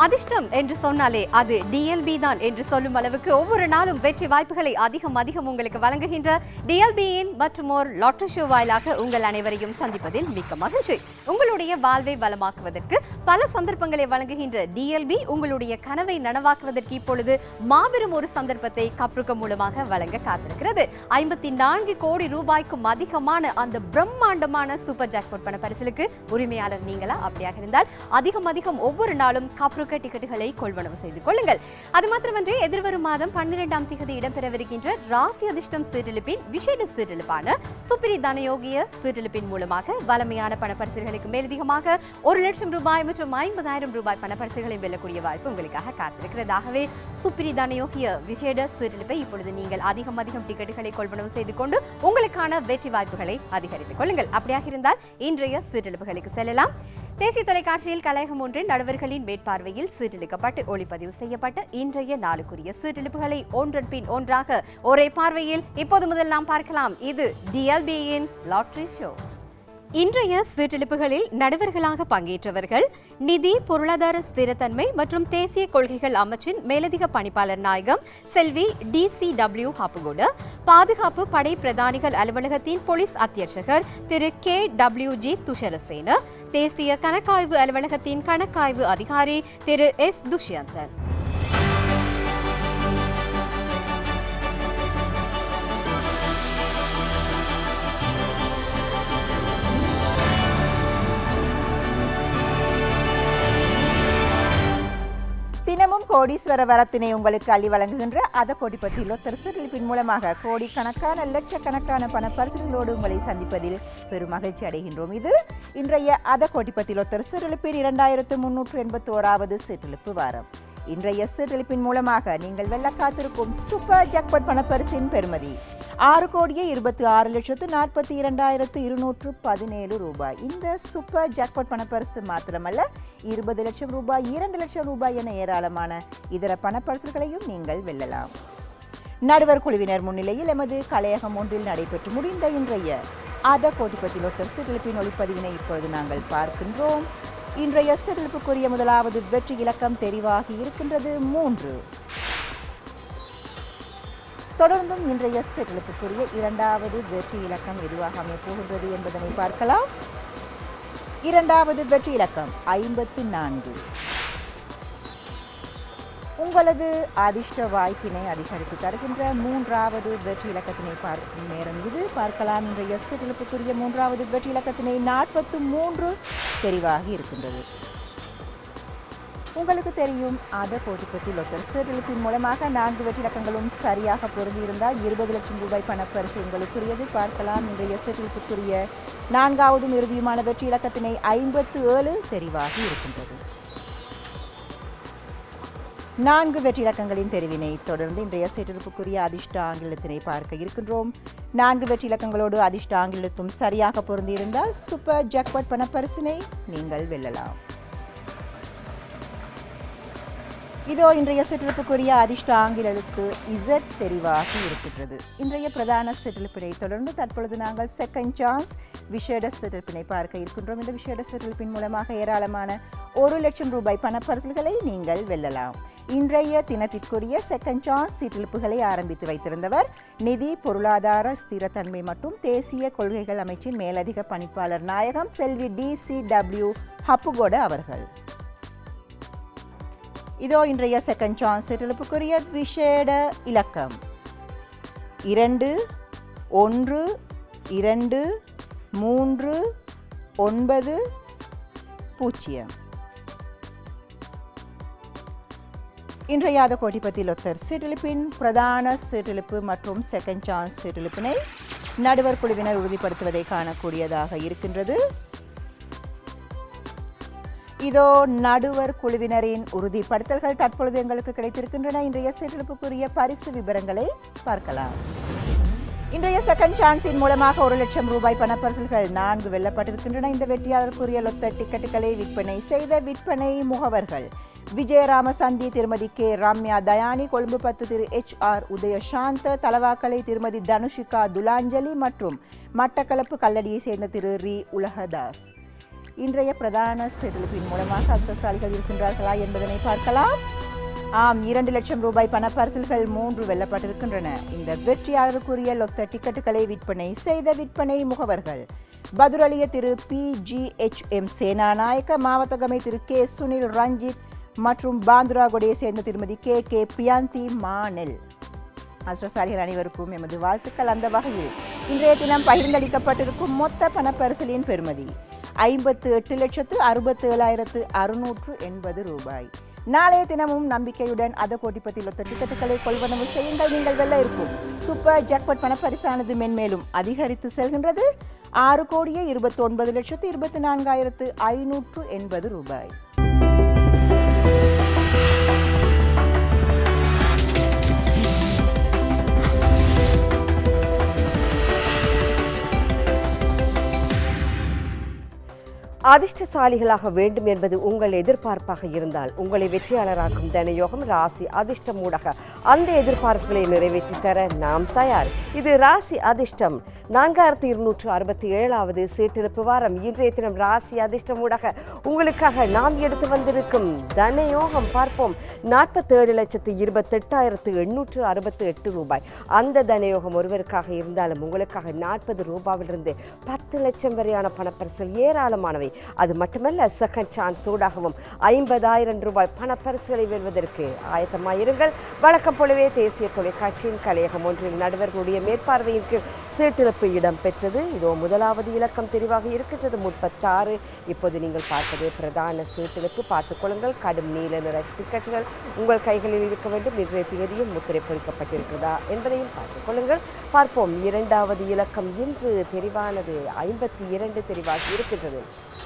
அதிர்ஷ்டம் என்று சொன்னாலே அது டிஎல்பி தான் என்று சொல்லும் அளவுக்கு ஒவ்வொரு நாளும் வெற்றி வாய்ப்புகளை அதிகம் அதிகம் உங்களுக்கு வழங்குகின்ற டிஎல்பியின் மற்றும் ஒரு லாட்டரி ஷோ வாயிலாக உங்கள் அனைவரையும் சந்திப்பதில் மிக்க மகிழ்ச்சி உங்களுடைய வாழ்வை வளமாக்குவதற்கு பல சந்தர்ப்பங்களை வழங்குகின்ற டிஎல்பி உங்களுடைய கனவை நனவாக்குவதற்கு இப்பொழுது மாபெரும் ஒரு சந்தர்ப்பத்தை கப்ருக்க மூலமாக வழங்க காத்திருக்கிறது ஐம்பத்தி நான்கு கோடி ரூபாய்க்கும் அதிகமான அந்த பிரம்மாண்டமான சூப்பர் ஜாக்பாட் பண பரிசிலுக்கு உரிமையாளர் நீங்களா அப்படியாக இருந்தால் அதிகம் அதிகம் ஒவ்வொரு நாளும் கப்ருக்க டிக்கெட்டுகளை கொள்வனவு செய்து கொள்ளுங்கள் அது மாத்திரமன்றி எதிர்வரும் மாதம் பன்னிரெண்டாம் திகதி இடம்பெறவிருக்கின்ற ராசி அதிர்ஷ்டம் சீட்டெழுப்பின் விசேட சீட்டெழுப்பான சுப்பிரி தனயோகிய சீட்டெழுப்பின் மூலமாக வளமையான பணப்பரிசுகளுக்கு மேலதிகமாக ஒரு லட்சம் ரூபாய் மற்றும் ஐம்பதாயிரம் ரூபாய் பணப்பரிசுகளை வெல்லக்கூடிய வாய்ப்பு உங்களுக்காக காத்திருக்கிறதாகவே சுப்பிரி தனயோகிய விசேட சீட்டெழுப்பை இப்பொழுது நீங்கள் அதிகம் அதிகம் டிக்கெட்டுகளை கொள்வனவு செய்து கொண்டு உங்களுக்கான வெற்றி வாய்ப்புகளை அதிகரித்துக் கொள்ளுங்கள் அப்படியாக இருந்தால் இன்றைய சீட்டெழுப்புகளுக்கு செல்லலாம் தேசிய தொலைக்காட்சியில் கலையகம் ஒன்றின் நடுவர்களின் மேற்பார்வையில் சீட்டெடுக்கப்பட்டு ஒளிப்பதிவு செய்யப்பட்ட இன்றைய நாளுக்குரிய சீட்டெடுப்புகளை ஒன்றன் பின் ஒன்றாக ஒரே பார்வையில் இப்போது முதல் நாம் பார்க்கலாம் இது டிஎல்பியின் லாட்ரி ஷோ இன்றைய சீட்டெழுப்புகளில் நடுவர்களாக பங்கேற்றவர்கள் நிதி பொருளாதார ஸ்திரத்தன்மை மற்றும் தேசிய கொள்கைகள் அமைச்சின் மேலதிக பணிப்பாளர் நாயகம் செல்வி டி சி டபிள்யூ ஹாப்புகோடு பாதுகாப்பு படை பிரதானிகள் அலுவலகத்தின் போலீஸ் அத்தியட்சகர் திரு கே டபிள்யூ ஜி துஷரசேன தேசிய கணக்காய்வு அலுவலகத்தின் கணக்காய்வு அதிகாரி திரு எஸ் துஷ்யந்தன் தினமும் கோடீஸ்வர வரத்தினை உங்களுக்கு அள்ளி வழங்குகின்ற அத கோடிப்பட்டி லொத்தர் சிறுலிப்பின் மூலமாக கோடிக்கணக்கான லட்சக்கணக்கான பண பரிசுகளோடு உங்களை சந்திப்பதில் பெரும் மகிழ்ச்சி அடைகின்றோம் இது இன்றைய அத கோடிப்பட்டி லொத்தர் சிறுலிப்பின் இரண்டாயிரத்து முன்னூற்று எண்பத்தி ஓராவது சிறுலிப்பு வாரம் இன்றைய சீட்டளிப்பின் மூலமாக நீங்கள் வெல்ல காத்திருக்கும் சூப்பர் ஜாக்பாட் பணப்பரிசின் பெறுமதி ஆறு கோடியே இருபத்தி ஆறு லட்சத்து நாற்பத்தி இரண்டாயிரத்து இருநூற்று பதினேழு ரூபாய் இந்த சூப்பர் ஜாக்பாட் பணப்பரிசு மாத்திரமல்ல இருபது லட்சம் ரூபாய் இரண்டு லட்சம் ரூபாய் என ஏராளமான இதர பணப்பரிசுகளையும் நீங்கள் வெல்லலாம் நடுவர் குழுவினர் முன்னிலையில் எமது கலையகம் ஒன்றில் நடைபெற்று முடிந்த இன்றைய அத கோட்டிப்பத்தில் ஒருத்தர் சிறுலிப்பின் ஒளிப்பதிவினை இப்பொழுது நாங்கள் பார்க்கின்றோம் இன்றைய சிறுலிப்புக்குரிய முதலாவது வெற்றி இலக்கம் தெரிவாகி இருக்கின்றது மூன்று தொடர்ந்தும் இன்றைய சிறுலிப்புக்குரிய இரண்டாவது வெற்றி இலக்கம் எதுவாக அமையப் போகின்றது என்பதனை பார்க்கலாம் இரண்டாவது வெற்றி இலக்கம் ஐம்பத்து நான்கு உங்களது அதிர்ஷ்ட வாய்ப்பினை அதிகரித்து தருகின்ற மூன்றாவது வெற்றி இலக்கத்தினை பார்க்கும் நேரம் இது பார்க்கலாம் இன்றைய சிறிலுப்புக்குரிய மூன்றாவது வெற்றி இலக்கத்தினை நாற்பத்து மூன்று தெரிவாகி இருக்கின்றது உங்களுக்கு தெரியும் அத போட்டிப்பட்டி லொத்தர் சிறிலுப்பின் மூலமாக நான்கு வெற்றி இலக்கங்களும் சரியாக பொருந்தியிருந்தால் இருபது லட்சம் ரூபாய் பணப்பரிசு உங்களுக்குரியது பார்க்கலாம் இன்றைய சிறிலுப்புக்குரிய நான்காவதும் இறுதியுமான வெற்றி இலக்கத்தினை ஐம்பத்து ஏழு தெரிவாகி இருக்கின்றது நான்கு வெற்றி இலக்கங்களின் தெரிவினை தொடர்ந்து இன்றைய சீட்டிருப்புக்குரிய அதிர்ஷ்ட ஆங்கிலத்தினை பார்க்க இருக்கின்றோம் நான்கு வெற்றி இலக்கங்களோடு அதிர்ஷ்ட ஆங்கிலத்தும் சரியாக பொருந்தியிருந்தால் சூப்பர் ஜாக்பாட் பணப்பரிசினை நீங்கள் வெல்லலாம் இதோ இன்றைய சிற்றிருப்புக்குரிய அதிர்ஷ்ட ஆங்கில எழுத்து இசட் தெரிவாகி இருக்கின்றது இன்றைய பிரதான சிற்றிருப்பினை தொடர்ந்து தற்பொழுது நாங்கள் செகண்ட் சான்ஸ் விஷேட சிற்றிருப்பினை பார்க்க இருக்கின்றோம் இந்த விஷேட சிற்றிருப்பின் மூலமாக ஏராளமான ஒரு லட்சம் ரூபாய் பணப்பரிசல்களை நீங்கள் வெல்லலாம் இன்றைய தினத்திற்குரிய செகண்ட் சான்ஸ் சீட்டிழப்புகளை ஆரம்பித்து வைத்திருந்தவர் நிதி பொருளாதார ஸ்திரத்தன்மை மற்றும் தேசிய கொள்கைகள் அமைச்சின் மேலதிக பணிப்பாளர் நாயகம் செல்வி டி சி டபிள்யூ ஹப்புகோட அவர்கள் இதோ இன்றைய செகண்ட் சான்ஸ் சீட்டிழப்புக்குரிய விசேட இலக்கம் இரண்டு ஒன்று இரண்டு மூன்று ஒன்பது பூஜ்ஜியம் இன்றைய ஆத கோட்டிப்பத்தி லொத்தர் சீட்டெழுப்பின் பிரதான சீட்டெழுப்பு மற்றும் செகண்ட் சான்ஸ் சீட்டெழுப்பினை நடுவர் குழுவினர் உறுதிப்படுத்துவதை காணக்கூடியதாக இருக்கின்றது இதோ நடுவர் குழுவினரின் உறுதிப்படுத்தல்கள் தற்பொழுது எங்களுக்கு கிடைத்திருக்கின்றன இன்றைய சீட்டெழுப்புக்குரிய பரிசு விவரங்களை பார்க்கலாம் இன்றைய செகண்ட் சான்ஸின் மூலமாக ஒரு லட்சம் ரூபாய் பணப்பரிசல்கள் நான்கு வெல்லப்பட்டிருக்கின்றன இந்த வெற்றியாளருக்குரிய லொத்த டிக்கெட்டுகளை விற்பனை செய்த விற்பனை முகவர்கள் விஜயராமசந்தி திருமதி கே ரம்யா தயானி கொழும்பு பத்து திரு எச் ஆர் உதயசாந்த தலவாக்கலை திருமதி தனுஷிகா துலாஞ்சலி மற்றும் மட்டக்களப்பு கல்லடியை சேர்ந்த திரு ரி உலகதாஸ் இன்றைய பிரதான செடிலிப்பின் மூலமாக அதிர்ஷ்டசாலிகள் இருக்கின்றார்களா என்பதனை பார்க்கலாம் ஆம் இரண்டு லட்சம் ரூபாய் பணப்பரிசல்கள் மூன்று வெல்லப்பட்டிருக்கின்றன இந்த வெற்றியாளருக்குரிய லொத்த டிக்கெட்டுகளை விற்பனை செய்த விற்பனை முகவர்கள் பதுரலிய திரு P G H M Senanayake Mawathagama திரு கே சுனில் ரஞ்சித் மற்றும் பாந்துராகுடையை சேர்ந்த திருமதி கே கே பிரியாந்தி மானெல் அதிர்ஷ்டசாலிகள் அனைவருக்கும் எமது வாழ்த்துக்கள் அந்த வகையில் இன்றைய தினம் பகிர்ந்தளிக்கப்பட்டிருக்கும் மொத்த பணப்பரிசலின் பெறுமதி ஐம்பத்து எட்டு லட்சத்து அறுபத்து ஏழாயிரத்து அறுநூற்று எண்பது ரூபாய் நாளைய தினமும் நம்பிக்கையுடன் அத கோட்டிப்பத்தில் ஒத்த டிக்கெட்டுகளை கொள்வனவு செய்யுங்கள் நீங்கள் வெல்ல இருக்கும் சூப்பர் ஜாக்பாட் பணப்பரிசானது மென்மேலும் அதிகரித்து செல்கின்றது ஆறு கோடியே இருபத்தி ஒன்பது லட்சத்து இருபத்தி நான்காயிரத்து ஐநூற்று எண்பது ரூபாய் அதிர்ஷ்டசாலிகளாக வேண்டும் என்பது உங்கள் எதிர்பார்ப்பாக இருந்தால் உங்களை வெற்றியாளராக்கும் தனயோகம் ராசி அதிர்ஷ்டம் ஊடாக அந்த எதிர்பார்ப்புகளை நிறைவேற்றி தர நாம் தயார் இது ராசி அதிர்ஷ்டம் நான்காயிரத்தி இருநூற்று அறுபத்தி ஏழாவது சீட்டிருப்பு வாரம் இன்றைய தினம் ராசி அதிர்ஷ்டம் ஊடாக உங்களுக்காக நாம் எடுத்து வந்திருக்கும் தனயோகம் பார்ப்போம் நாற்பத்தேழு லட்சத்து இருபத்தெட்டாயிரத்து எண்ணூற்று அறுபத்து எட்டு ரூபாய் அந்த தனயோகம் ஒருவருக்காக இருந்தாலும் உங்களுக்காக நாற்பது ரூபாவிலிருந்து பத்து லட்சம் வரையான பணப்பரிசல் ஏராளமானவை அது மட்டுமல்ல செகண்ட் சான்ஸ் சூடாகவும் ஐம்பதாயிரம் ரூபாய் பணப்பரிசுகளை வெல்வதற்கு ஆயத்தமாயிருங்கள் வழக்கம் போலவே தேசிய தொலைக்காட்சியின் கலையகம் ஒன்றில் நடுவர்களுடைய மேற்பார்வையின் கீழ் சீட்டிழப்பு இடம் பெற்றது இதோ முதலாவது இலக்கம் தெரிவாக இருக்கின்றது முப்பத்தாறு இப்போது நீங்கள் பார்ப்பது பிரதான சீட்டிழப்பு பார்த்துக் கொள்ளுங்கள் கடும் நீல நிற டிக்கெட்டுகள் உங்கள் கைகளில் இருக்க வேண்டும் இன்றைய தேதியும் முத்திரை பொறிக்கப்பட்டிருக்கிறதா என்பதையும் பார்த்துக் கொள்ளுங்கள் பார்ப்போம் இரண்டாவது இலக்கம் இன்று தெரிவானது ஐம்பத்தி இரண்டு தெரிவாகி இருக்கின்றது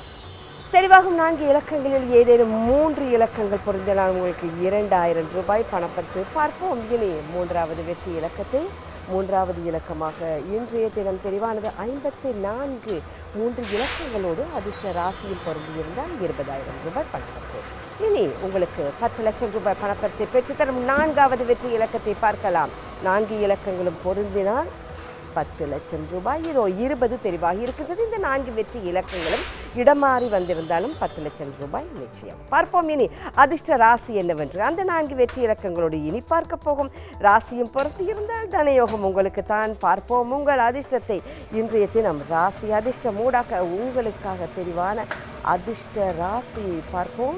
தெரிவாகும் நான்கு இலக்கங்களில் ஏதேனும் மூன்று இலக்கங்கள் பொருந்தினால் உங்களுக்கு இரண்டாயிரம் ரூபாய் பணப்பரிசு பார்ப்போம் இனி மூன்றாவது வெற்றி இலக்கத்தை மூன்றாவது இலக்கமாக இன்றைய தினம் தெரிவானது ஐம்பத்தி நான்கு மூன்று இலக்கங்களோடு அதிர்ஷ்ட ராசியில் பொருந்தியிருந்தால் இருபதாயிரம் ரூபாய் பணப்பரிசு இனி உங்களுக்கு பத்து லட்சம் ரூபாய் பணப்பரிசை பெற்றுத்தரும் நான்காவது வெற்றி இலக்கத்தை பார்க்கலாம் நான்கு இலக்கங்களும் பொருந்தினால் பத்து லட்சம் ரூபாய் இதோ இருபது தெரிவாகி இருக்கின்றது இந்த நான்கு வெற்றி இலக்கங்களும் இடமாறி வந்திருந்தாலும் பத்து லட்சம் ரூபாய் நிச்சயம் பார்ப்போம் இனி அதிர்ஷ்ட ராசி என்னவென்று அந்த நான்கு வெற்றி இலக்கங்களோடு இனி பார்க்க போகும் ராசியும் பொறுத்து இருந்தால் தனயோகம் உங்களுக்கு தான் பார்ப்போம் உங்கள் அதிர்ஷ்டத்தை இன்றைய தினம் ராசி அதிர்ஷ்ட மூடாக உங்களுக்காக தெரிவான அதிர்ஷ்ட ராசியை பார்ப்போம்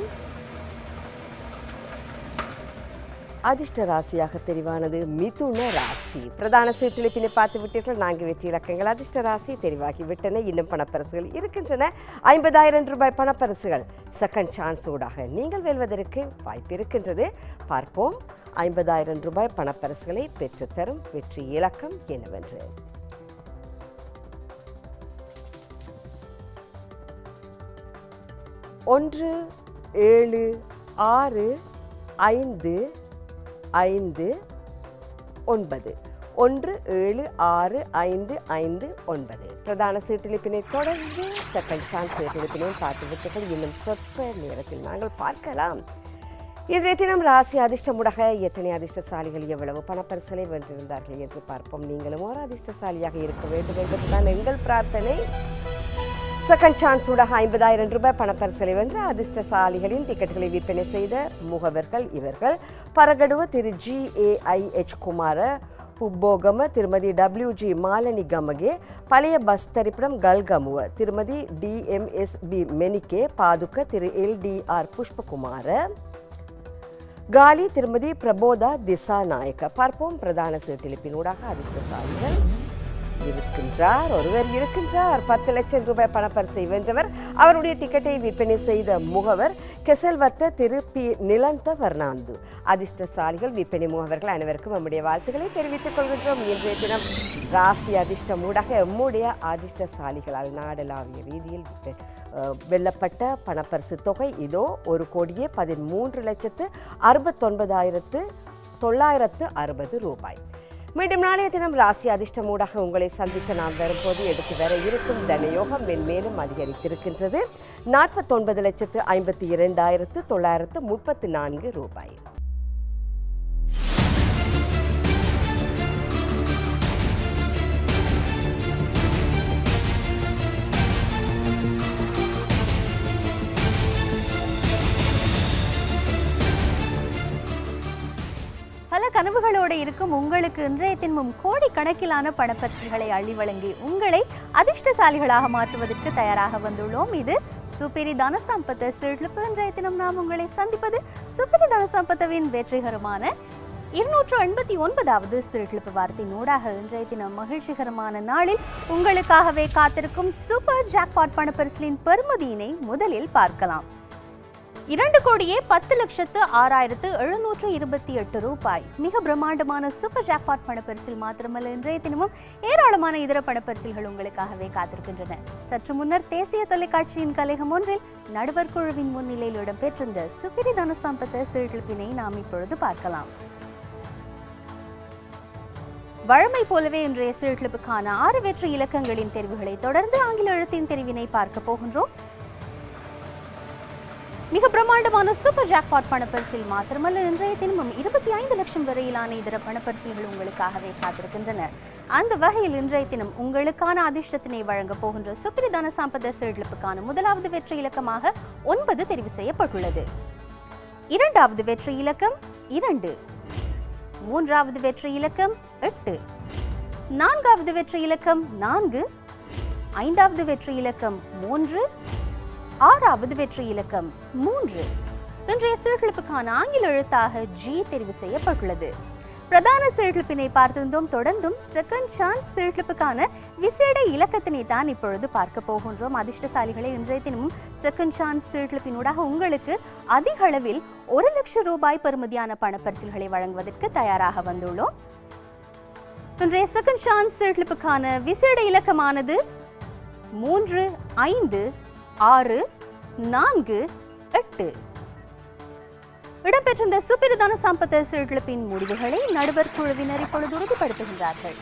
அதிர்ஷ்ட ராசியாக தெரிவானது மிதுன ராசி பிரதான சீட்டிலிப்பினை பார்த்து விட்டீர்கள் நான்கு வெற்றி இலக்கங்கள் அதிர்ஷ்ட ராசி தெரிவாகி விட்டன இன்னும் பணப்பரிசுகள் இருக்கின்றன ஐம்பதாயிரம் ரூபாய் பணப்பரிசுகள் செகண்ட் சான்ஸ் ஊடாக நீங்கள் வெல்வதற்கு வாய்ப்பு இருக்கின்றது பார்ப்போம் ஐம்பதாயிரம் ரூபாய் பணப்பரிசுகளை பெற்றுத்தரும் வெற்றி இலக்கம் என்னவென்று ஒன்று ஏழு ஆறு ஐந்து ஐந்து ஒன்பது ஒன்று ஏழு ஆறு ஐந்து ஐந்து ஒன்பது பிரதான சீட்டிலிப்பினை தொடர்ந்து செகண்ட் சான்ஸ் சீட்டிலிப்பினையும் பார்த்து விட்டுகள் இன்னும் சொற்ப நேரத்தில் நாங்கள் பார்க்கலாம் இன்றைய தினம் ராசி அதிர்ஷ்டமுடக எத்தனை அதிர்ஷ்டசாலிகள் எவ்வளவு பணப்பரிசலை வென்றிருந்தார்கள் என்று பார்ப்போம் நீங்களும் ஒரு அதிர்ஷ்டசாலியாக இருக்க வேண்டும் என்பதுதான் எங்கள் பிரார்த்தனை செகண்ட் சான்ஸ் ஊடாக ஐம்பதாயிரம் ரூபாய் பணப்பரிசலை வென்ற அதிர்ஷ்டசாலிகளின் டிக்கெட்டுகளை விற்பனை செய்த முகவர்கள் இவர்கள் பரகடுவ திரு ஜி ஏஐஎச் குமார புப்போகம திருமதி டபிள்யூ ஜி மாலனி கமகே பழைய பஸ் தரிப்பிடம் கல்கமுவ திருமதி டிஎம்எஸ் பி மெனிகே பாதுக்க திரு எல்டிஆர் புஷ்பகுமார காலி திருமதி பிரபோதா திசா நாயக்க பார்ப்போம் பிரதான சீட்டிலிப்பினூடாக அதிர்ஷ்டசாலிகள் இருக்கின்றார் ஒருவர் இருக்கின்றார் பத்து லட்சம் ரூபாய் பணப்பரிசை வென்றவர் அவருடைய டிக்கெட்டை விற்பனை செய்த முகவர் கெசல்வத்த திரு பி நிலந்த வர்ணாந்து அதிர்ஷ்டசாலிகள் விற்பனை முகவர்கள் அனைவருக்கும் நம்முடைய வாழ்த்துக்களை தெரிவித்துக் கொள்கின்றோம் இன்றைய தினம் ராசி அதிர்ஷ்டம் ஊடாக எம்முடைய அதிர்ஷ்டசாலிகளால் நாடளாவிய ரீதியில் வெ- அஹ், வெல்லப்பட்ட பணப்பரிசு தொகை இதோ ஒரு கோடியே பதிமூன்று லட்சத்து அறுபத்தொன்பதாயிரத்து தொள்ளாயிரத்து அறுபது ரூபாய் மீண்டும் நாளைய தினம் ராசி அதிர்ஷ்டம் ஊடாக உங்களை சந்திக்க நாம் வரும்போது எடுத்து வர இருக்கும் தனயோகம் மென்மேலும் அதிகரித்திருக்கின்றது நாற்பத்தொன்பது லட்சத்து ஐம்பத்தி இரண்டாயிரத்து தொள்ளாயிரத்து முப்பத்து நான்கு ரூபாய் வாய்ப்புகளோடு இருக்கும் உங்களுக்கு இன்றைய தினமும் கோடிக்கணக்கிலான பணப்பரிசுகளை அள்ளி வழங்கி உங்களை அதிர்ஷ்டசாலிகளாக மாற்றுவதற்கு தயாராக வந்துள்ளோம் இது சுப்பிரி தன சம்பத்து சிறுப்பு இன்றைய தினம் நாம் உங்களை சந்திப்பது சுப்பிரி தன சம்பத்தவின் வெற்றிகரமான இருநூற்று எண்பத்தி ஒன்பதாவது சிறுகிழப்பு வாரத்தின் ஊடாக இன்றைய தினம் மகிழ்ச்சிகரமான நாளில் உங்களுக்காகவே காத்திருக்கும் சூப்பர் ஜாக்பாட் பணப்பரிசலின் பெறுமதியினை முதலில் பார்க்கலாம் இரண்டு கோடியே பத்து லட்சத்து ஆறாயிரத்து எழுநூற்று இருபத்தி எட்டு ரூபாய் மிக பிரம்மாண்டமான சூப்பர் ஜாக்பாட் பணப்பரிசில் மாத்திரமல்ல இன்றைய தினமும் ஏராளமான இதர பணப்பரிசில்கள் உங்களுக்காகவே காத்திருக்கின்றன சற்று முன்னர் தேசிய தொலைக்காட்சியின் கலைகம் ஒன்றில் நடுவர் குழுவின் முன்னிலையில் இடம்பெற்றிருந்த சுப்பிரி தனசம்பத்த சிறுகிழப்பினை நாம் இப்பொழுது பார்க்கலாம் வழமை போலவே இன்றைய சிறுகிழப்புக்கான ஆறு வெற்றி இலக்கங்களின் தெரிவுகளை தொடர்ந்து ஆங்கில எழுத்தின் தெரிவினை பார்க்க போகின்றோம் மிக பிரம்மாண்டமான சூப்பர் ஜாக்பாட் பணப்பரிசில் மாத்திரமல்ல இன்றைய தினமும் இருபத்தி ஐந்து லட்சம் வரையிலான இதர பணப்பரிசில்கள் உங்களுக்காகவே காத்திருக்கின்றன அந்த வகையில் இன்றைய தினம் உங்களுக்கான அதிர்ஷ்டத்தினை வழங்கப் போகின்ற சுப்பிரிதான சாம்பத சிறுகிழப்புக்கான முதலாவது வெற்றி இலக்கமாக ஒன்பது தெரிவு செய்யப்பட்டுள்ளது இரண்டாவது வெற்றி இலக்கம் இரண்டு மூன்றாவது வெற்றி இலக்கம் எட்டு நான்காவது வெற்றி இலக்கம் நான்கு ஐந்தாவது வெற்றி இலக்கம் மூன்று ஆறாவது வெற்றி இலக்கம் மூன்று இன்றைய சிறுகிழப்புக்கான ஆங்கில எழுத்தாக ஜி தெரிவு செய்யப்பட்டுள்ளது பிரதான சிறுகிழப்பினை பார்த்திருந்தோம் தொடர்ந்தும் செகண்ட் சான்ஸ் சிறுகிழப்புக்கான விசேட இலக்கத்தினை தான் இப்பொழுது பார்க்க போகின்றோம் அதிர்ஷ்டசாலிகளை இன்றைய தினமும் செகண்ட் சான்ஸ் சிறுகிழப்பினூடாக உங்களுக்கு அதிக அளவில் ஒரு லட்சம் ரூபாய் பெறுமதியான பணப்பரிசில்களை வழங்குவதற்கு தயாராக வந்துள்ளோம் இன்றைய செகண்ட் சான்ஸ் சிறுகிழப்புக்கான விசேட இலக்கமானது மூன்று ஐந்து ஆறு நான்கு எட்டு இடம்பெற்றிருந்த சுப்பிரதான சம்பத்த சிறுகிழப்பின் முடிவுகளை நடுவர் குழுவினர் இப்பொழுது உறுதிப்படுத்துகின்றார்கள்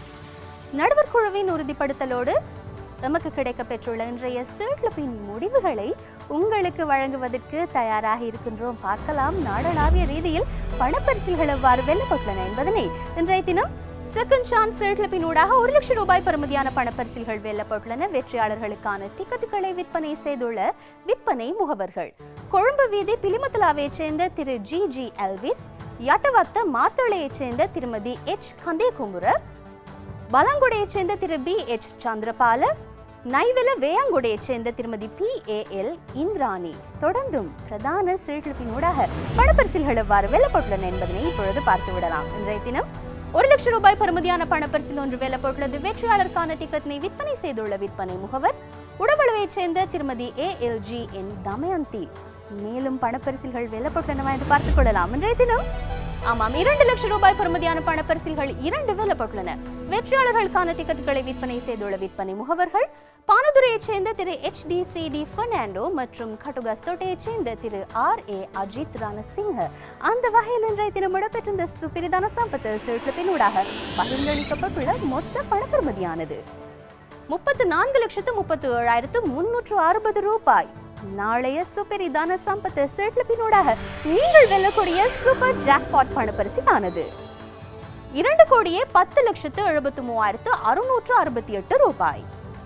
நடுவர் குழுவின் உறுதிப்படுத்தலோடு நமக்கு கிடைக்க பெற்றுள்ள இன்றைய சிறுகிழப்பின் முடிவுகளை உங்களுக்கு வழங்குவதற்கு தயாராக இருக்கின்றோம் பார்க்கலாம் நாடளாவிய ரீதியில் பணப்பரிசில்கள் எவ்வாறு வெல்லப்பட்டுள்ளன என்பதனை இன்றைய தினம் செகண்ட் சான்ஸ் சிறுகிழப்பின் ஊடாக ஒரு லட்சம் ரூபாய் பெறுமதியான பணப்பரிசில்கள் வெல்லப்பட்டுள்ளன வெற்றியாளர்களுக்கான டிக்கெட்டுகளை விற்பனை செய்துள்ள விற்பனை முகவர்கள் கொழும்பு வீதி பிலிமத்தலாவைச் சேர்ந்த திரு ஜி ஜி எல்விஸ் யட்டவத்த மாத்தளையைச் சேர்ந்த திருமதி எச் கந்தேகுமுர பலங்குடையைச் சேர்ந்த திரு பி எச் சந்திரபால நைவெல வேயாங்குடையைச் சேர்ந்த திருமதி பி ஏ எல் இந்திராணி தொடர்ந்தும் பிரதான சிறுகிழப்பின் ஊடாக பணப்பரிசில்கள் எவ்வாறு வெல்லப்பட்டுள்ளன என்பதனை இப்பொழுது பார்த்து விடலாம் இன்றைய தினம் ஒரு லட்சம் ரூபாய் பெறுமதியான பணப்பரிசில் ஒன்று வெல்லப்பட்டுள்ளது வெற்றியாளருக்கான டிக்கெட்டினை விற்பனை செய்துள்ள விற்பனை முகவர் உடவளவைச் சேர்ந்த திருமதி A L G N Damayanthi மேலும் பணப்பரிசில்கள் வெல்லப்பட்டுள்ளனவா என்று பார்த்துக் கொள்ளலாம் இன்றைய தினம் ஆமாம் இரண்டு லட்சம் ரூபாய் பெறுமதியான பணப்பரிசில்கள் இரண்டு வெல்லப்பட்டுள்ளன வெற்றியாளர்களுக்கான டிக்கெட்டுகளை விற்பனை செய்துள்ள விற்பனை முகவர்கள் பானதுரையைச் சேர்ந்த திரு H D C D Fernando மற்றும் கட்டுகஸ்தோட்டையைச் சேர்ந்த திரு ஆர் ஏ அஜித் ரணசிங்க அந்த வகையில் இன்றைய தினம் இடம்பெற்றிருந்த சுப்பிரிதான சம்பத்து சிறுப்பின் ஊடாக பகிர்ந்தளிக்கப்பட்டுள்ள மொத்த பணப்பெறுமதியானது முப்பத்து நான்கு லட்சத்து முப்பத்து ஏழாயிரத்து முன்னூற்று அறுபது ரூபாய் நாளைய சுப்பரிதான சம்பத்து சிறுப்பினூடாக நீங்கள் வெல்லக்கூடிய சூப்பர் ஜாக்பாட் பணப்பரிசிலானது இரண்டு கோடியே பத்து லட்சத்து எழுபத்து மூவாயிரத்து அறுநூற்று அறுபத்தி எட்டு ரூபாய்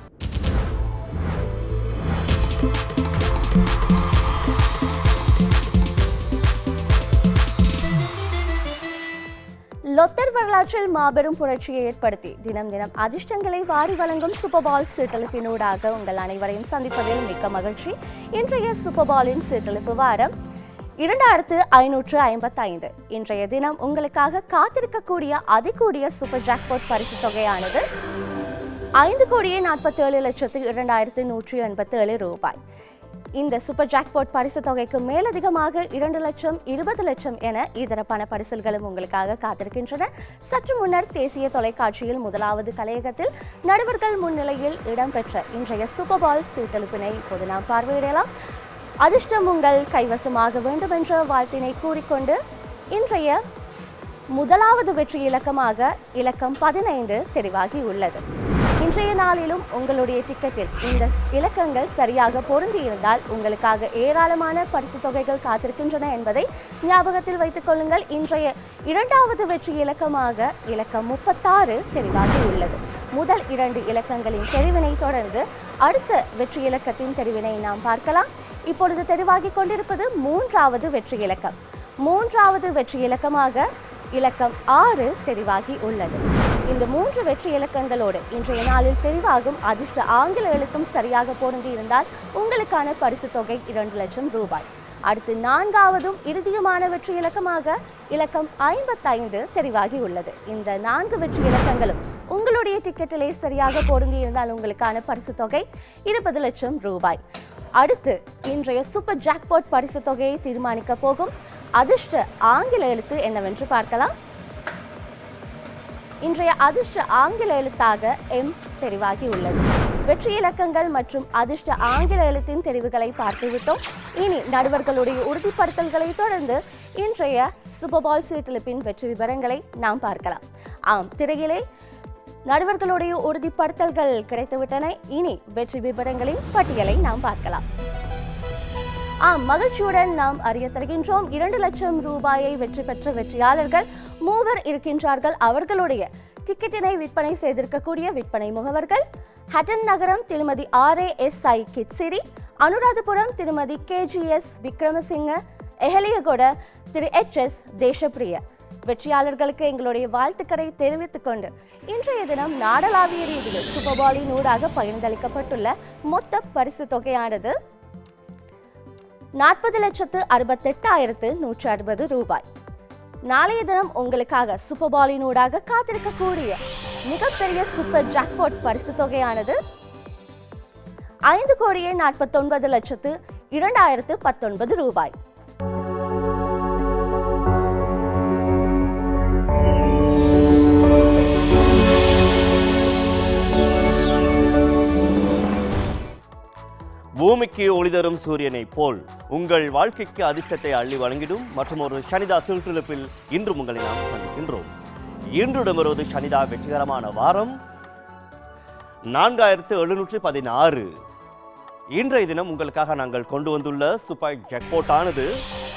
லொத்தர் வரலாற்றில் மாபெரும் புரட்சியை ஏற்படுத்தி தினம் தினம் அதிர்ஷ்டங்களை வாரி வழங்கும் சூப்பர்பால் சீட்டெழுப்பினூடாக உங்கள் அனைவரையும் சந்திப்பதில் மிக்க மகிழ்ச்சி இன்றைய சூப்பர்பாலின் சீட்டெழுப்பு வாரம் இரண்டாயிரத்து ஐநூற்று ஐம்பத்தைந்து இன்றைய தினம் உங்களுக்காக காத்திருக்கக்கூடிய அதிகூடிய சூப்பர் ஜாக்பாட் பரிசு தொகையானது ஐந்து கோடியே நாற்பத்தேழு லட்சத்து இரண்டாயிரத்து நூற்றி எண்பத்தேழு ரூபாய் இந்த சூப்பர் ஜாக்பாட் பரிசு தொகைக்கு மேலதிகமாக இரண்டு லட்சம் இருபது லட்சம் என இதர பண பரிசல்களும் உங்களுக்காக காத்திருக்கின்றன சற்று முன்னர் தேசிய தொலைக்காட்சியில் முதலாவது கலையகத்தில் நடுவர்கள் முன்னிலையில் இடம்பெற்ற இன்றைய சூப்பர் பால் சீட்டெழுப்பினை இப்போது நாம் பார்வையிடலாம் அதிர்ஷ்டம் உங்கள் கைவசமாக வேண்டும் என்ற வாழ்த்தினை கூறிக்கொண்டு இன்றைய முதலாவது வெற்றி இலக்கமாக இலக்கம் பதினைந்து தெரிவாகி உள்ளது இன்றைய நாளிலும் உங்களுடைய டிக்கெட்டில் இந்த இலக்கங்கள் சரியாக பொருந்தி இருந்தால் உங்களுக்காக ஏராளமான பரிசு தொகைகள் காத்திருக்கின்றன என்பதை ஞாபகத்தில் வைத்துக் கொள்ளுங்கள் இன்றைய இரண்டாவது வெற்றி இலக்கமாக இலக்கம் முப்பத்தாறு தெரிவாகி உள்ளது முதல் இரண்டு இலக்கங்களின் தெரிவினை தொடர்ந்து அடுத்த வெற்றி இலக்கத்தின் தெரிவினை நாம் பார்க்கலாம் இப்பொழுது தெரிவாகி கொண்டிருப்பது மூன்றாவது வெற்றி இலக்கம் மூன்றாவது வெற்றி இலக்கமாக இலக்கம் ஆறு தெரிவாகி உள்ளது இந்த மூன்று வெற்றி இலக்கங்களோடு இன்றைய நாளில் தெரிவாகும் அதிர்ஷ்ட ஆங்கில எழுத்தும் சரியாக பொருந்தி இருந்தால் உங்களுக்கான பரிசு தொகை இரண்டு லட்சம் ரூபாய் அடுத்து நான்காவதும் இறுதியுமான வெற்றி இலக்கமாக இலக்கம் ஐம்பத்தைந்து தெரிவாகி உள்ளது இந்த நான்கு வெற்றி இலக்கங்களும் உங்களுடைய டிக்கெட்டிலே சரியாக பொருந்தி இருந்தால் உங்களுக்கான பரிசு தொகை இருபது லட்சம் ரூபாய் அடுத்து இன்றைய சூப்பர் ஜாக்பாட் பரிசு தொகையை தீர்மானிக்க போகும் அதிர்ஷ்ட ஆங்கில எழுத்து என்னவென்று பார்க்கலாம் இன்றைய அதிர்ஷ்ட ஆங்கில எழுத்தாக எம் தெரிவாகி உள்ளது வெற்றி இலக்கங்கள் மற்றும் அதிர்ஷ்ட ஆங்கில எழுத்தின் தெரிவுகளை பார்த்துவிட்டோம் இனி நடுவர்களுடைய உறுதிப்படுத்தல்களை தொடர்ந்து இன்றைய சூப்பர்பால் சீட்டிலிப்பின் வெற்றி விவரங்களை நாம் பார்க்கலாம் ஆம் திரையிலே நடுவர்களுடைய உறுதிப்படுத்தல்கள் கிடைத்துவிட்டன இனி வெற்றி விவரங்களின் பட்டியலை நாம் பார்க்கலாம் ஆம் மகிழ்ச்சியுடன் நாம் அறிய தருகின்றோம் இரண்டு லட்சம் ரூபாயை வெற்றி பெற்ற வெற்றியாளர்கள் மூவர் இருக்கின்றார்கள் அவர்களுடைய டிக்கெட்டினை விற்பனை செய்திருக்கக்கூடிய விற்பனை முகவர்கள் ஹட்டன் நகரம் திருமதி R A S I Kitsiri Anuradhapura திருமதி கேஜிஎஸ் விக்ரமசிங்க எஹலியகொட திரு எச் எஸ் தேசப்பிரிய வெற்றியாளர்களுக்கு எங்களுடைய வாழ்த்துக்களை தெரிவித்துக் கொண்டு இன்றைய தினம் நாடளாவிய ரீதியில் சூப்பர்பாலின் ஊடாக பகிர்ந்தளிக்கப்பட்டுள்ள மொத்த பரிசு தொகையானது நாற்பது லட்சத்து அறுபத்தெட்டாயிரத்து நூற்று அறுபது ரூபாய் நாளைய தினம் உங்களுக்காக சூப்பர் பாலினூடாக காத்திருக்கக்கூடிய மிகப்பெரிய சூப்பர் ஜாக்பாட் பரிசு தொகையானது ஐந்து கோடியே நாற்பத்தொன்பது லட்சத்து இரண்டாயிரத்து பத்தொன்பது ரூபாய் பூமிக்கு ஒளிதரும் சூரியனைப் போல் உங்கள் வாழ்க்கைக்கு அதிர்ஷ்டத்தை அள்ளி வழங்கிடும் மற்றும் ஒரு சனிதா சுற்றுலப்பில் இன்றும் உங்களை நாம் சந்திக்கின்றோம் இன்றுடன் வருவது சனிதா வெற்றிகரமான வாரம் நான்காயிரத்து எழுநூற்று பதினாறு இன்றைய தினம் உங்களுக்காக நாங்கள் கொண்டு வந்துள்ள சூப்பர் ஜாக்பாட் ஆனது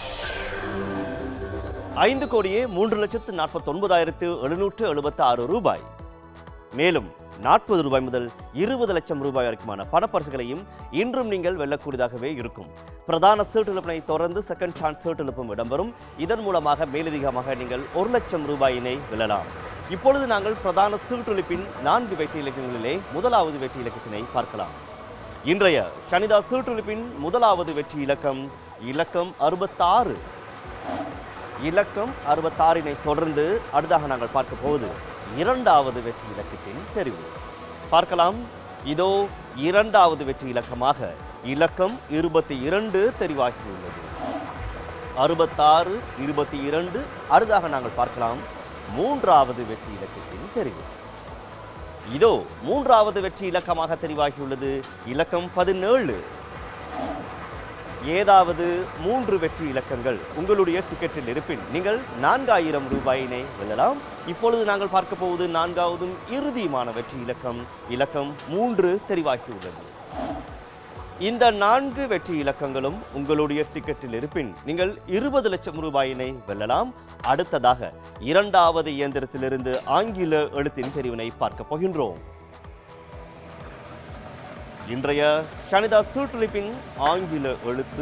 ஐந்து கோடியே மூன்று லட்சத்து நாற்பத்தி ஒன்பதாயிரத்து எழுநூற்று எழுபத்தி ஆறு ரூபாய் மேலும் நாற்பது ரூபாய் முதல் இருபது லட்சம் ரூபாய் வரைக்குமான பணப்பரிசுகளையும் இன்றும் நீங்கள் வெல்லக்கூடியதாகவே இருக்கும் பிரதான சீட்டெழுப்பினை தொடர்ந்து செகண்ட் சான்ஸ் சீட்டெழுப்பும் இடம்பெறும் இதன் மூலமாக மேலதிகமாக நீங்கள் ஒரு லட்சம் ரூபாயினை வெல்லலாம் இப்பொழுது நாங்கள் பிரதான சீட்டெழுப்பின் நான்கு வெற்றி இலக்கங்களிலே முதலாவது வெற்றி இலக்கத்தினை பார்க்கலாம் இன்றைய சனிதா சீட்டெழுப்பின் முதலாவது வெற்றி இலக்கம் இலக்கம் அறுபத்தாறு இலக்கம் அறுபத்தாறினை தொடர்ந்து அடுத்தாக நாங்கள் பார்க்க போவது இரண்டாவது வெற்றி இலக்கத்தின் தெரிவு பார்க்கலாம் இதோ இரண்டாவது வெற்றி இலக்கமாக இலக்கம் இருபத்தி இரண்டு தெரிவாகியுள்ளது அறுபத்தாறு இருபத்தி இரண்டு அடுத்தாக நாங்கள் பார்க்கலாம் மூன்றாவது வெற்றி இலக்கத்தின் தெரிவு இதோ மூன்றாவது வெற்றி இலக்கமாக தெரிவாகியுள்ளது இலக்கம் பதினேழு ஏதாவது மூன்று வெற்றி இலக்கங்கள் உங்களுடைய டிக்கெட்டில் இருப்பின் நீங்கள் நான்காயிரம் ரூபாயினை வெல்லலாம் இப்பொழுது நாங்கள் பார்க்க போவது நான்காவதும் இறுதியுமான வெற்றி இலக்கம் இலக்கம் மூன்று தெரிவாகியுள்ளது இந்த நான்கு வெற்றி இலக்கங்களும் உங்களுடைய டிக்கெட்டில் இருப்பின் நீங்கள் இருபது லட்சம் ரூபாயினை வெல்லலாம் அடுத்ததாக இரண்டாவது இயந்திரத்திலிருந்து ஆங்கில எழுத்தின் தெரிவினை பார்க்க போகின்றோம் இன்றைய சனிதா சூட்டுலிப்பின் ஆங்கில எழுத்து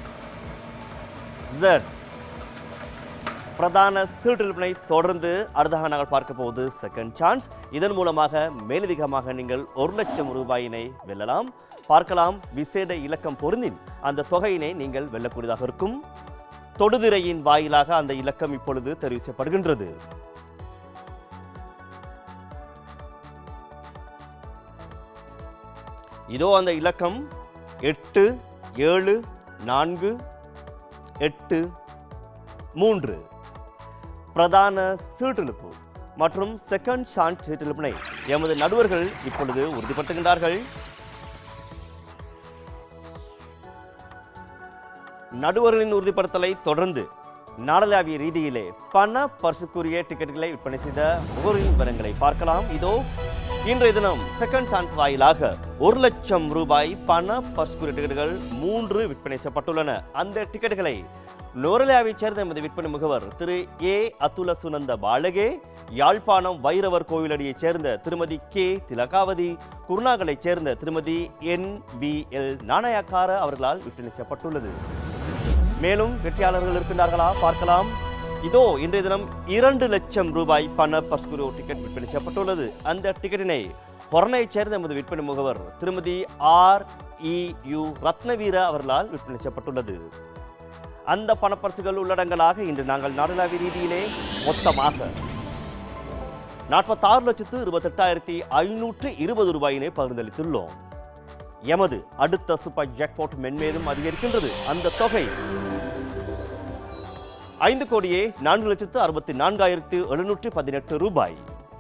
Z பிரதான சீட்டெழுப்பினை தொடர்ந்து அடுத்ததாக நாங்கள் பார்க்க போவது செகண்ட் சான்ஸ் இதன் மூலமாக மேலதிகமாக நீங்கள் ஒரு லட்சம் ரூபாயினை வெல்லலாம் பார்க்கலாம் விசேட இலக்கம் பொருந்தின் அந்த தொகையினை நீங்கள் வெல்லக்கூடியதாக இருக்கும் தொடுதிரையின் வாயிலாக அந்த இலக்கம் இப்பொழுது தெரிவு செய்யப்படுகின்றது இதோ அந்த இலக்கம் எட்டு ஏழு நான்கு எட்டு மூன்று பிரதான சீட்டெழுப்பு மற்றும் செகண்ட் சான்ஸ் சீட்டெழுப்பினை எமது நடுவர்கள் இப்பொழுது உறுதிப்படுத்துகின்றார்கள் நடுவர்களின் உறுதிப்படுத்தலை தொடர்ந்து நாடளாவிய ரீதியிலே பண பரிசுக்குரிய டிக்கெட்டுகளை விற்பனை செய்த முகவரின் விவரங்களை பார்க்கலாம் இதோ இன்றைய தினம் செகண்ட் சான்ஸ் வாயிலாக ஒரு லட்சம் ரூபாய் பண பரிசுக்குரிய டிக்கெட்டுகள் மூன்று விற்பனை செய்யப்பட்டுள்ளன அந்த டிக்கெட்டுகளை நோரலியாவைச் சேர்ந்த எமது விற்பனை முகவர் திரு ஏ அத்துல சுனந்த பாலகே யாழ்ப்பாணம் வைரவர் கோவிலடியைச் சேர்ந்த திருமதி கே திலகாவதி குருநாகலைச் சேர்ந்த திருமதி என் பி எல் நாணயக்கார அவர்களால் விற்பனை செய்யப்பட்டுள்ளது மேலும் வெற்றியாளர்கள் இருக்கின்றார்களா பார்க்கலாம் இதோ இன்றைய தினம் இரண்டு லட்சம் ரூபாய் பண பஸ்குரோ டிக்கெட் விற்பனை செய்யப்பட்டுள்ளது அந்த டிக்கெட்டினை பொறனையைச் சேர்ந்த எமது விற்பனை முகவர் திருமதி ஆர் இ யு ரத்னவீர அவர்களால் விற்பனை செய்யப்பட்டுள்ளது அந்த பணப்பரிசுகள் உள்ளடங்கலாக இன்று நாங்கள் நாடளாவிய ரீதியிலே மொத்தமாக நாற்பத்தாறு லட்சத்து இருபத்தெட்டாயிரத்தி ஐநூற்று இருபது ரூபாயினை பகிர்ந்தளித்துள்ளோம் எமது அடுத்த சூப்பர் ஜாக்பாட் மென்மேலும் அதிகரிக்கின்றது அந்த தொகை ஐந்து கோடியே நான்கு லட்சத்து அறுபத்தி நான்காயிரத்து எழுநூற்று பதினெட்டு ரூபாய்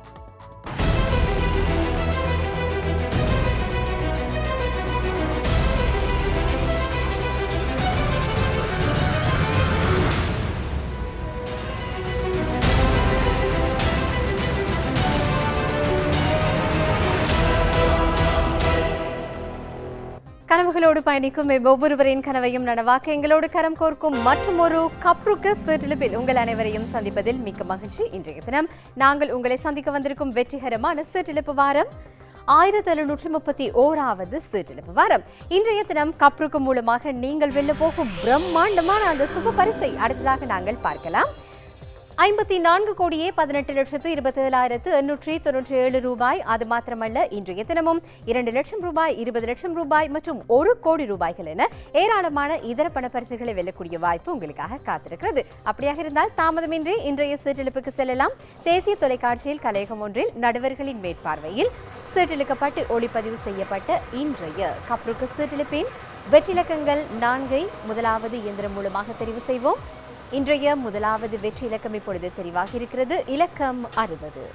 கனவுகளோடு பயணிக்கும் எம் ஒவ்வொருவரின் கனவையும் நனவாக்க எங்களோடு கரம் கோர்க்கும் மற்றும் ஒரு கப்ருக்கு சிற்றிலிப்பில் உங்கள் அனைவரையும் சந்திப்பதில் மிக்க மகிழ்ச்சி இன்றைய தினம் நாங்கள் உங்களை சந்திக்க வந்திருக்கும் வெற்றிகரமான சிற்றிலிப்பு வாரம் ஆயிரத்தி எழுநூற்றி முப்பத்தி ஓராவது சீட்டிழப்பு வாரம் இன்றைய தினம் கப்ருக்கு மூலமாக நீங்கள் வெல்ல போகும் பிரம்மாண்டமான அந்த சுப பரிசை அடுத்ததாக நாங்கள் பார்க்கலாம் ஐம்பத்தி நான்கு கோடியே பதினெட்டு லட்சத்து இருபத்தி ஏழாயிரத்து எண்ணூற்றி தொன்னூற்றி ஏழு ரூபாய் அது மாத்திரமல்ல இன்றைய தினமும் இரண்டு லட்சம் ரூபாய் இருபது லட்சம் ரூபாய் மற்றும் ஒரு கோடி ரூபாய்கள் என ஏராளமான இதர பணப்பரிசுகளை வெல்லக்கூடிய வாய்ப்பு உங்களுக்காக காத்திருக்கிறது அப்படியாக இருந்தால் தாமதமின்றி இன்றைய சீட்டெழுப்புக்கு செல்லலாம் தேசிய தொலைக்காட்சியில் கலையகம் ஒன்றில் நடுவர்களின் மேற்பார்வையில் சீட்டெழுக்கப்பட்டு ஒளிப்பதிவு செய்யப்பட்ட இன்றைய கப்ருக்கு சீட்டெழுப்பின் வெற்றிலக்கங்கள் நான்கை முதலாவது இயந்திரம் மூலமாக தெரிவு செய்வோம் இன்றைய முதலாவது வெற்றி இலக்கம் இப்பொழுது தெரிவாகி இருக்கிறது இலக்கம் அறுபது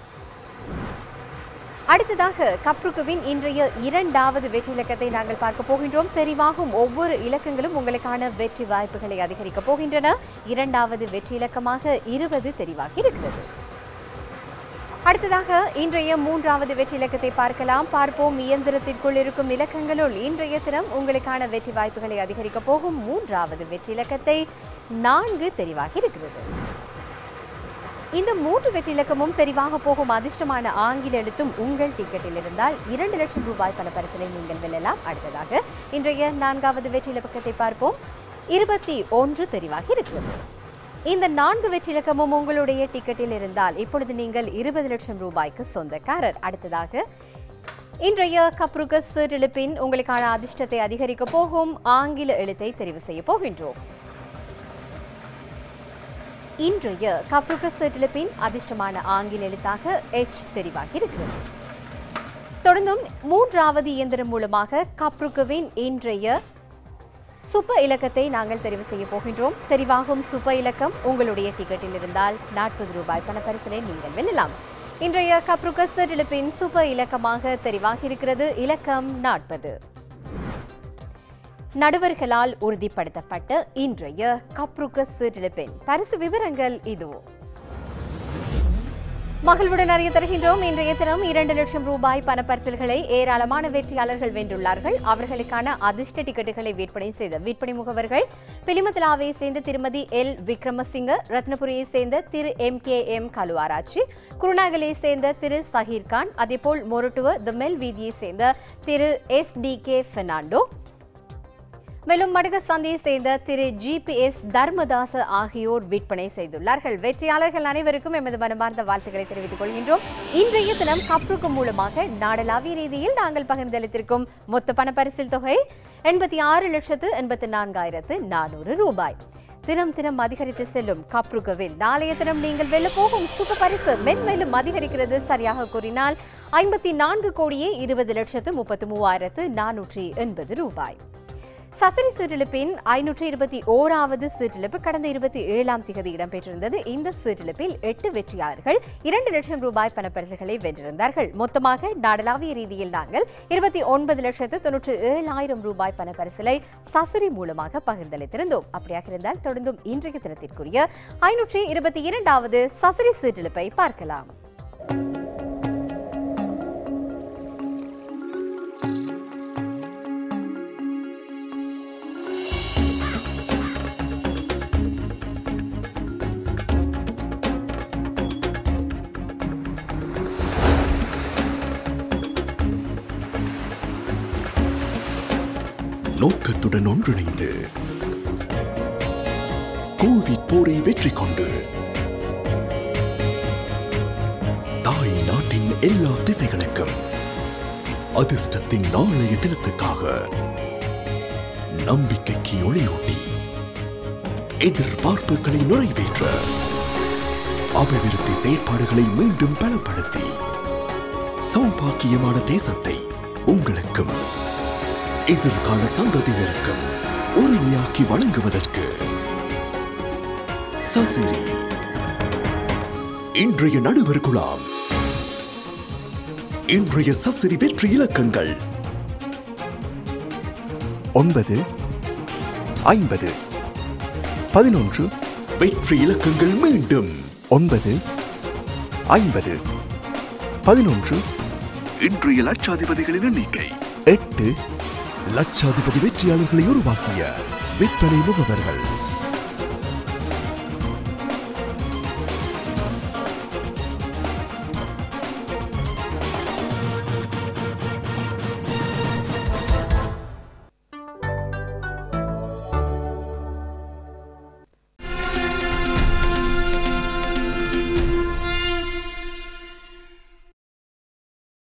அடுத்ததாக கப்ருக்குவின் இன்றைய இரண்டாவது வெற்றி இலக்கத்தை நாங்கள் பார்க்க போகின்றோம் தெரிவாகும் ஒவ்வொரு இலக்கங்களும் உங்களுக்கான வெற்றி வாய்ப்புகளை அதிகரிக்கப் போகின்றன இரண்டாவது வெற்றி இலக்கமாக இருபது தெரிவாகி இருக்கிறது அடுத்ததாக இன்றைய மூன்றாவது வெற்றி இலக்கத்தை பார்க்கலாம் பார்ப்போம் இயந்திரத்திற்குள் இருக்கும் இலக்கங்களுள் இன்றைய தினம் உங்களுக்கான வெற்றி வாய்ப்புகளை அதிகரிக்க போகும் மூன்றாவது வெற்றி இலக்கத்தை நான்கு தெரிவாகி இருக்கிறது இந்த மூன்று வெற்றி இலக்கமும் தெரிவாக போகும் அதிர்ஷ்டமான ஆங்கில எழுத்தும் உங்கள் டிக்கெட்டில் இருந்தால் இரண்டு லட்சம் ரூபாய் பண பரிசனை நீங்கள் வெல்லலாம் அடுத்ததாக இன்றைய நான்காவது வெற்றி இலக்கத்தை பார்ப்போம் இருபத்தி ஒன்று தெரிவாகி இருக்கிறது இந்த நான்கு வெற்றி இலக்கமும் உங்களுடைய டிக்கெட்டில் இருந்தால் இப்பொழுது நீங்கள் இருபது லட்சம் ரூபாய்க்கு சொந்தக்காரர் அடுத்ததாக இன்றைய கப்ருகஸ் சீரிழப்பின் உங்களுக்கான அதிர்ஷ்டத்தை அதிகரிக்க போகும் ஆங்கில எழுத்தை தெரிவு செய்ய போகின்றோம் இன்றைய கப்ருகஸ் சீரிழப்பின் அதிர்ஷ்டமான ஆங்கில எழுத்தாக எச் தெரிவாகி இருக்கிறது தொடர்ந்தும் மூன்றாவது இயந்திரம் மூலமாக கப்ருக்குவின் இன்றைய சுப இலக்கத்தை நாங்கள் தெரிவு செய்ய போகின்றோம் தெரிவாகும் சுப இலக்கம் உங்களுடைய டிக்கெட்டில் இருந்தால் நாற்பது ரூபாய் பணப்பரிசனை நீங்கள் வெல்லலாம் இன்றைய கப்ருக்கஸ் இழப்பின் சுப இலக்கமாக தெரிவாகி இருக்கிறது இலக்கம் நாற்பது நடுவர்களால் உறுதிப்படுத்தப்பட்ட இன்றைய கப்ருக்கஸ் சீட்டிழப்பின் பரிசு விவரங்கள் இதுவோ மகிழ்வுடன் அறிய தருகின்றோம் இன்றைய தினம் இரண்டு லட்சம் ரூபாய் பணப்பரிசல்களை ஏராளமான வெற்றியாளர்கள் வென்றுள்ளார்கள் அவர்களுக்கான அதிர்ஷ்ட டிக்கெட்டுகளை விற்பனை செய்த விற்பனை முகவர்கள் பிலிமத்தலாவை சேர்ந்த திருமதி எல் விக்ரமசிங்க ரத்னபுரியை சேர்ந்த திரு எம் கே எம் கலுவாராச்சி குருநாகலை சேர்ந்த திரு சஹீர் கான் அதேபோல் மொரட்டுவ தி மெல் வீதியை சேர்ந்த திரு எஸ் டி கே பெர்னாண்டோ மேலும் மடக சந்தையை சேர்ந்த திரு ஜிபிஎஸ் தர்மதாச ஆகியோர் விற்பனை செய்துள்ளார்கள் வெற்றியாளர்கள் அனைவருக்கும் எமது மனமார்ந்த வாழ்த்துக்களை தெரிவித்துக் கொள்கின்றோம் இன்றைய தினம் கப்ருக்கு மூலமாக நாடளாவிய ரீதியில் நாங்கள் பகிர்ந்தளித்திருக்கும் மொத்த பணப்பரிசில் தொகை எண்பத்தி ஆறு லட்சத்து எண்பத்தி நான்காயிரத்து நானூறு ரூபாய் தினம் தினம் அதிகரித்து செல்லும் கப்ருகவில் நாளைய தினம் நீங்கள் வெல்ல போகும் சுக பரிசு மென்மேலும் அதிகரிக்கிறது சரியாக கூறினால் ஐம்பத்தி நான்கு கோடியே இருபது லட்சத்து முப்பத்து மூவாயிரத்து நானூற்றி எண்பது ரூபாய் சசரி சீட்டிழப்பின் ஐநூற்றி இருபத்தி ஓராவது சீட்டிழப்பு கடந்த இருபத்தி ஏழாம் திகதி இடம்பெற்றிருந்தது இந்த சீட்டிழப்பில் எட்டு வெற்றியாளர்கள் இரண்டு லட்சம் ரூபாய் பணப்பரிசுகளை வென்றிருந்தார்கள் மொத்தமாக நாடளாவிய ரீதியில் நாங்கள் இருபத்தி ஒன்பது லட்சத்து தொன்னூற்றி ஏழாயிரம் ரூபாய் பணப்பரிசலை சசரி மூலமாக பகிர்ந்தளித்திருந்தோம் அப்படியாக இருந்தால் தொடர்ந்தும் இன்றைய தினத்திற்குரிய ஐநூற்றி இருபத்தி இரண்டாவது சசரி சீட்டிழப்பை பார்க்கலாம் நோக்கத்துடன் ஒன்றிணைந்து கோவிட் போரை வெற்றி கொண்டு தாய் நாட்டின் எல்லா திசைகளுக்கும் அதிர்ஷ்டத்தின் நாளைய தினத்துக்காக நம்பிக்கைக்கு ஒளியூட்டி எதிர்பார்ப்புகளை நிறைவேற்ற அபிவிருத்தி செயற்பாடுகளை மீண்டும் பலப்படுத்தி சௌபாக்கியமான தேசத்தை உங்களுக்கும் எதிர்கால சந்ததியினருக்கும் உரிமையாக்கி வழங்குவதற்கு சசிரி இன்றைய நடுவர் குழாம் இன்றைய சசிரி வெற்றி இலக்கங்கள் ஒன்பது ஐம்பது பதினொன்று வெற்றி இலக்கங்கள் மீண்டும் ஒன்பது ஐம்பது பதினொன்று இன்றைய லட்சாதிபதிகளின் எண்ணிக்கை எட்டு லட்சாதிபதி வெற்றியாளர்களை உருவாக்கிய விற்பனை முகவர்கள்